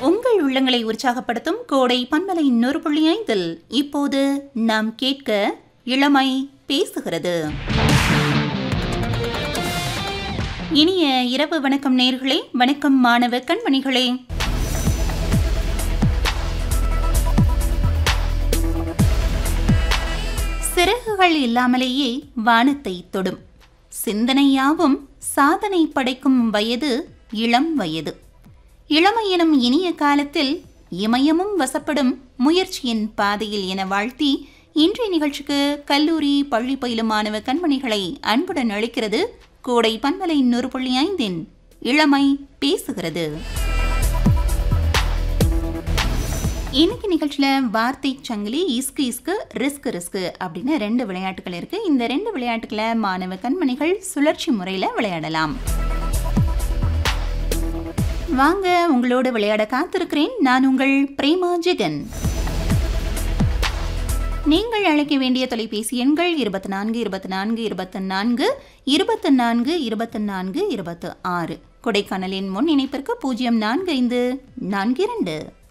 உங்கள் உள்ளங்களை உற்சாகப்படுத்தும் கோடை பன்மலை இன்னொரு புள்ளி ஐந்தில் இப்போது நாம் கேட்க இளமை பேசுகிறது இனிய இரவு வணக்கம் நேர்களே வணக்கம் மாணவ கண்மணிகளே சிறகுகள் இல்லாமலேயே வானத்தை தொடும் சிந்தனையாவும் சாதனை படைக்கும் வயது இளம் வயது இளமை எனும் இனிய காலத்தில் இமயமும் வசப்படும் முயற்சியின் பாதையில் என வாழ்த்தி இன்றைய நிகழ்ச்சிக்கு கல்லூரி பள்ளி பயிலும் மாணவ கண்மணிகளை அன்புடன் அளிக்கிறது கோடை பன்மலை நூறு புள்ளி ஐந்தின் இளமை பேசுகிறது இன்னைக்கு நிகழ்ச்சியில் வார்த்தை சங்கிலி இஸ்கு இஸ்கு ரிஸ்க் ரிஸ்க் அப்படின்னு ரெண்டு விளையாட்டுகள் இருக்கு இந்த ரெண்டு விளையாட்டுகளை மாணவ கண்மணிகள் சுழற்சி முறையில் விளையாடலாம் வாங்க உங்களோடு விளையாட காத்திருக்கிறேன் நான் உங்கள் பிரேமா ஜெகன் நீங்கள் அழைக்க வேண்டிய தொலைபேசி எண்கள் இருபத்தி நான்கு இருபத்தி நான்கு இருபத்தி நான்கு இருபத்தி நான்கு இருபத்தி நான்கு இருபத்தி ஆறு கொடைக்கானலின் முன் இணைப்பிற்கு பூஜ்ஜியம் நான்கு ஐந்து நான்கு இரண்டு